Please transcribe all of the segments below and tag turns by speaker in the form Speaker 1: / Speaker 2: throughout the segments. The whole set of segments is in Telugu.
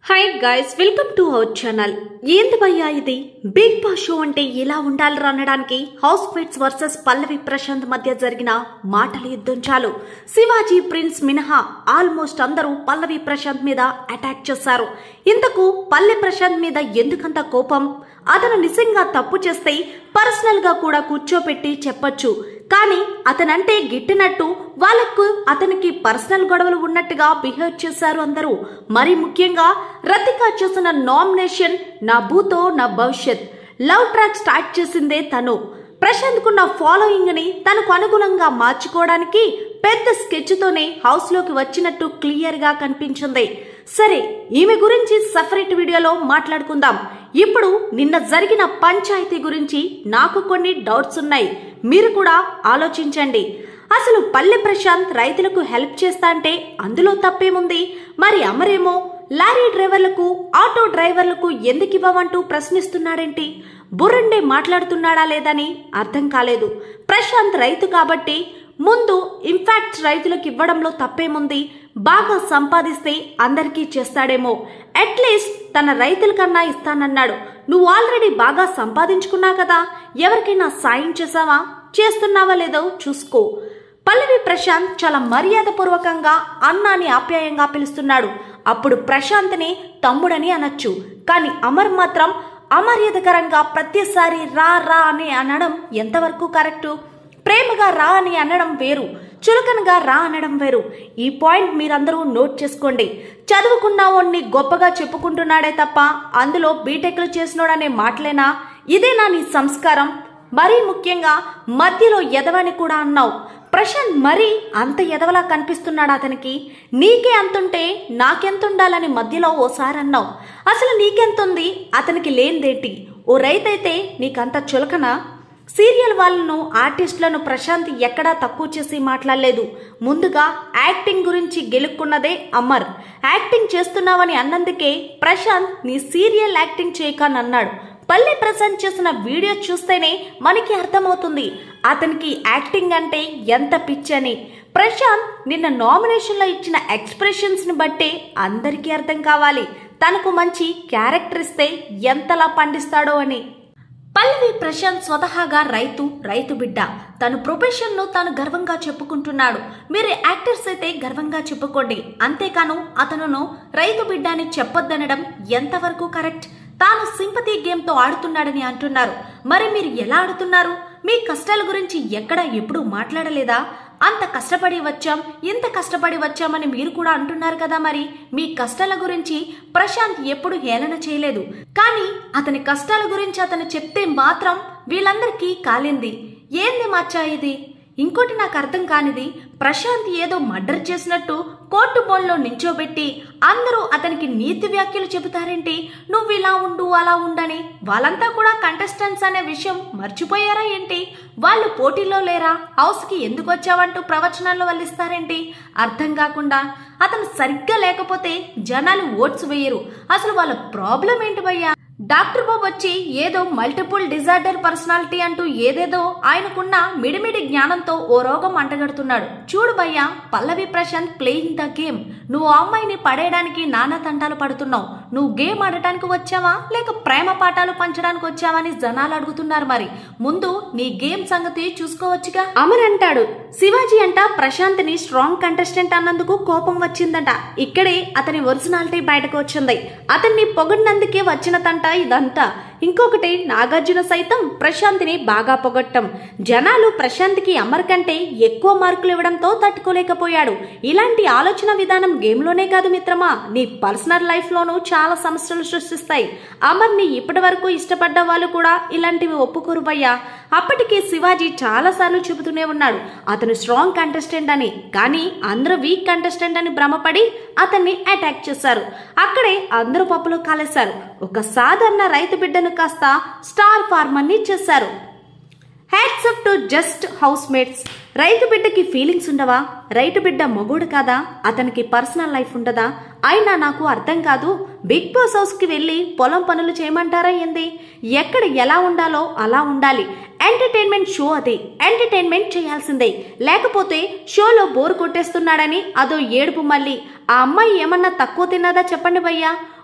Speaker 1: hi guys welcome to our channel ఏంది భయ్యా ఇది బిగ్ బాస్ షో అంటే ఇలా ఉండాలి అనడానికి housemates versus Pallavi Prashanth మధ్య జరిగిన మాటల యుద్ధం చాలు శివాజీ ప్రిన్స్ మినహా ఆల్మోస్ట్ అందరూ పల్లవి ప్రశాంత్ మీద అటాక్ చేశారు ఇంతకు పల్లె ప్రశాంత్ మీద ఎందుకంత కోపం అతను నిజంగా తప్పు చేస్తే పర్సనల్ గా కూడా కూర్చోపెట్టి చెప్పొచ్చు కానీ అతనంటే గిట్టినట్టు వాళ్ళకు అతనికి పర్సనల్ గొడవలు ఉన్నట్టుగా బిహేవ్ చేశారు అందరూ మరి ముఖ్యంగా రతిక చేసిన నామినేషన్ నా భూతో నా భవిష్యత్ లవ్ ట్రాక్ స్టార్ట్ చేసిందే తను ప్రశాంత్ కున్న ఫాలోయింగ్ ని తనకు అనుగుణంగా మార్చుకోవడానికి పెద్ద స్కెచ్ తోనే హౌస్ లోకి వచ్చినట్టు క్లియర్ గా కనిపించింది సరే ఈమె గురించి సపరేట్ వీడియోలో మాట్లాడుకుందాం ఇప్పుడు నిన్న జరిగిన పంచాయతీ గురించి నాకు కొన్ని డౌట్స్ ఉన్నాయి మీరు కూడా ఆలోచించండి అసలు పల్లె ప్రశాంత్ రైతులకు హెల్ప్ చేస్తా అంటే అందులో తప్పేముంది మరి అమరేమో లారీ డ్రైవర్లకు ఆటో డ్రైవర్లకు ఎందుకు ఇవ్వమంటూ ప్రశ్నిస్తున్నాడేంటి బుర్రండే మాట్లాడుతున్నాడా లేదని అర్థం కాలేదు ప్రశాంత్ రైతు కాబట్టి ముందు ఇన్ఫాక్ట్ రైతులకు ఇవ్వడంలో తప్పేముంది బాగా సంపాదిస్తే అందరికీ చేస్తాడేమో అట్లీస్ట్ తన రైతుల కన్నా ఇస్తానన్నాడు నువ్వు ఆల్రెడీ బాగా సంపాదించుకున్నావు కదా ఎవరికైనా సాయం చేసావా చేస్తున్నావా లేదో చూసుకో పల్లవి ప్రశాంత్ చాలా మర్యాదపూర్వకంగా అన్నాని ఆప్యాయంగా పిలుస్తున్నాడు అప్పుడు ప్రశాంత్ని తమ్ముడని అనొచ్చు కానీ అమర్ మాత్రం అమర్యాదకరంగా ప్రతిసారి రా రా అని అనడం ఎంతవరకు కరెక్టు ప్రేమగా రా అని అనడం వేరు చులకనగా రా అనడం వేరు ఈ పాయింట్ మీరందరూ నోట్ చేసుకోండి చదువుకున్న వాడిని గొప్పగా చెప్పుకుంటున్నాడే తప్ప అందులో బీటెక్లు చేసినోడనే మాటలేనా ఇదేనా నీ సంస్కారం మరీ ముఖ్యంగా మధ్యలో ఎదవని కూడా అన్నావు ప్రశాంత్ మరీ అంత ఎదవలా కనిపిస్తున్నాడు అతనికి నీకే అంతుంటే నాకెంతుండాలని మధ్యలో ఓసారి అన్నావు అసలు నీకెంతుంది అతనికి లేనిదేంటి ఓ రైతైతే నీకంత చులకన సీరియల్ వాళ్ళను ఆర్టిస్టులను ప్రశాంత్ ఎక్కడా తక్కువ చేసి మాట్లాడలేదు ముందుగా యాక్టింగ్ గురించి గెలుక్కున్నదే అమర్ యాక్టింగ్ చేస్తున్నావని అన్నందుకే ప్రశాంత్ నీ సీరియల్ యాక్టింగ్ చేయకనన్నాడు పల్లె ప్రశాంత్ చేసిన వీడియో చూస్తేనే మనకి అర్థమవుతుంది అతనికి యాక్టింగ్ అంటే ఎంత పిచ్చని ప్రశాంత్ నిన్న నామినేషన్లో ఇచ్చిన ఎక్స్ప్రెషన్స్ ని బట్టే అందరికీ అర్థం కావాలి తనకు మంచి క్యారెక్టర్ ఇస్తే ఎంతలా పండిస్తాడో అని పల్లవి ప్రశాంత్ స్వతహాగా రైతు రైతు బిడ్డ తన ప్రొఫెషన్ ను తాను గర్వంగా చెప్పుకుంటున్నాడు మీరు యాక్టర్స్ అయితే గర్వంగా చెప్పుకోండి అంతేకాను అతనును రైతు బిడ్డ అని చెప్పొద్దనడం ఎంతవరకు కరెక్ట్ తాను సింపతి గేమ్ తో ఆడుతున్నాడని అంటున్నారు మరి మీరు ఎలా ఆడుతున్నారు మీ కష్టాల గురించి ఎక్కడ ఎప్పుడు మాట్లాడలేదా అంత కష్టపడి వచ్చాం ఇంత కష్టపడి వచ్చామని మీరు కూడా అంటున్నారు కదా మరి మీ కష్టాల గురించి ప్రశాంత్ ఎప్పుడు హేళన చేయలేదు కానీ అతని కష్టాల గురించి అతను చెప్తే మాత్రం వీళ్ళందరికీ కాలింది ఏంది మచ్చా ఇది ఇంకోటి నాకు అర్థం కానిది ప్రశాంత్ ఏదో మర్డర్ చేసినట్టు కోర్టు బోన్లో నించోబెట్టి అందరూ అతనికి నీతి వ్యాఖ్యలు చెబుతారేంటి నువ్వు ఇలా ఉండు అలా ఉండని వాళ్ళంతా కూడా కంటెస్టెంట్స్ అనే విషయం మర్చిపోయారా ఏంటి వాళ్ళు పోటీలో లేరా హౌస్కి ఎందుకు వచ్చావంటూ ప్రవచనాల్లో వల్లిస్తారేంటి అర్థం కాకుండా అతను సరిగ్గా లేకపోతే జనాలు ఓట్స్ వేయరు అసలు వాళ్ళ ప్రాబ్లం ఏంటి భయ్యా డాక్టర్ బాబు వచ్చి ఏదో మల్టిపుల్ డిజార్డర్ పర్సనాలిటీ అంటూ ఏదేదో ఆయనకున్న మిడిమిడి జ్ఞానంతో ఓ రోగం అంటగడుతున్నాడు చూడు భయ్యా Pallavi Prashanth playing the game నువ్వు ఆ అమ్మాయిని పడేయడానికి నానా తంటాలు పడుతున్నావు నువ్వు గేమ్ ఆడటానికి వచ్చావా లేక ప్రేమ పాఠాలు పంచడానికి వచ్చావా అని జనాలు అడుగుతున్నారు మరి ముందు నీ గేమ్ సంగతి చూసుకోవచ్చుగా అమర్ అంటాడు శివాజీ అంట ప్రశాంత్ ని స్ట్రాంగ్ కంటెస్టెంట్ అన్నందుకు కోపం వచ్చిందంట ఇక్కడే అతని ఒరిజినాలిటీ బయటకు వచ్చింది అతన్ని పొగడినందుకే వచ్చిన తంట ఇదంతా ఇంకొకటి నాగార్జున సైతం ప్రశాంత్ని బాగా పొగట్టం జనాలు ప్రశాంత్కి అమర్ కంటే ఎక్కువ మార్కులు ఇవ్వడంతో తట్టుకోలేకపోయాడు ఇలాంటి ఆలోచన విధానం గేమ్లోనే కాదు మిత్రమా నీ పర్సనల్ లైఫ్లోనూ చాలా సమస్యలు సృష్టిస్తాయి అమర్ని ఇప్పటి వరకు ఇష్టపడ్డ వాళ్ళు కూడా ఇలాంటివి ఒప్పుకోరు భయ్యా అప్పటికి శివాజీ చాలాసార్లు చెబుతూనే ఉన్నాడు అతను స్ట్రాంగ్ కంటెస్టెంట్ అని కానీ అందరూ వీక్ కంటెస్టెంట్ అని భ్రమపడి అతన్ని అటాక్ చేశారు అక్కడే అందరూ పప్పులో కాలేశారు ఒక సాధారణ రైతు బిడ్డను కాస్త స్టార్ ఫార్మర్ని చేశారు hats off to just housemates రైతు బిడ్డకి ఫీలింగ్స్ ఉండవా రైతు బిడ్డ మొగోడు కాదా అతనికి పర్సనల్ లైఫ్ ఉండదా అయినా నాకు అర్థం కాదు బిగ్ బాస్ హౌస్కి వెళ్ళి పొలం పనులు చేయమంటారా ఏంది ఎక్కడ ఎలా ఉండాలో అలా ఉండాలి ఎంటర్టైన్మెంట్ షో అది ఎంటర్టైన్మెంట్ చేయాల్సిందే లేకపోతే షోలో బోర్ కొట్టేస్తున్నాడని అదో ఏడుపు మళ్ళీ ఆ అమ్మాయి ఏమన్నా తక్కువ తిన్నదా చెప్పండి భయ్యా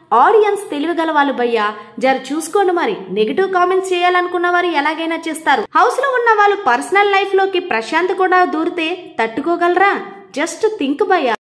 Speaker 1: ఆడియన్స్ తెలివిగల వాళ్ళు భయ్యా జర చూసుకోండి మరి నెగిటివ్ కామెంట్స్ చేయాలనుకున్న వారు ఎలాగైనా చేస్తారు హౌస్ లో ఉన్న వాళ్ళు పర్సనల్ లైఫ్ లోకి ప్రశాంత్ కూడా దూరితే తట్టుకోగలరా జస్ట్ థింక్ భయ్యా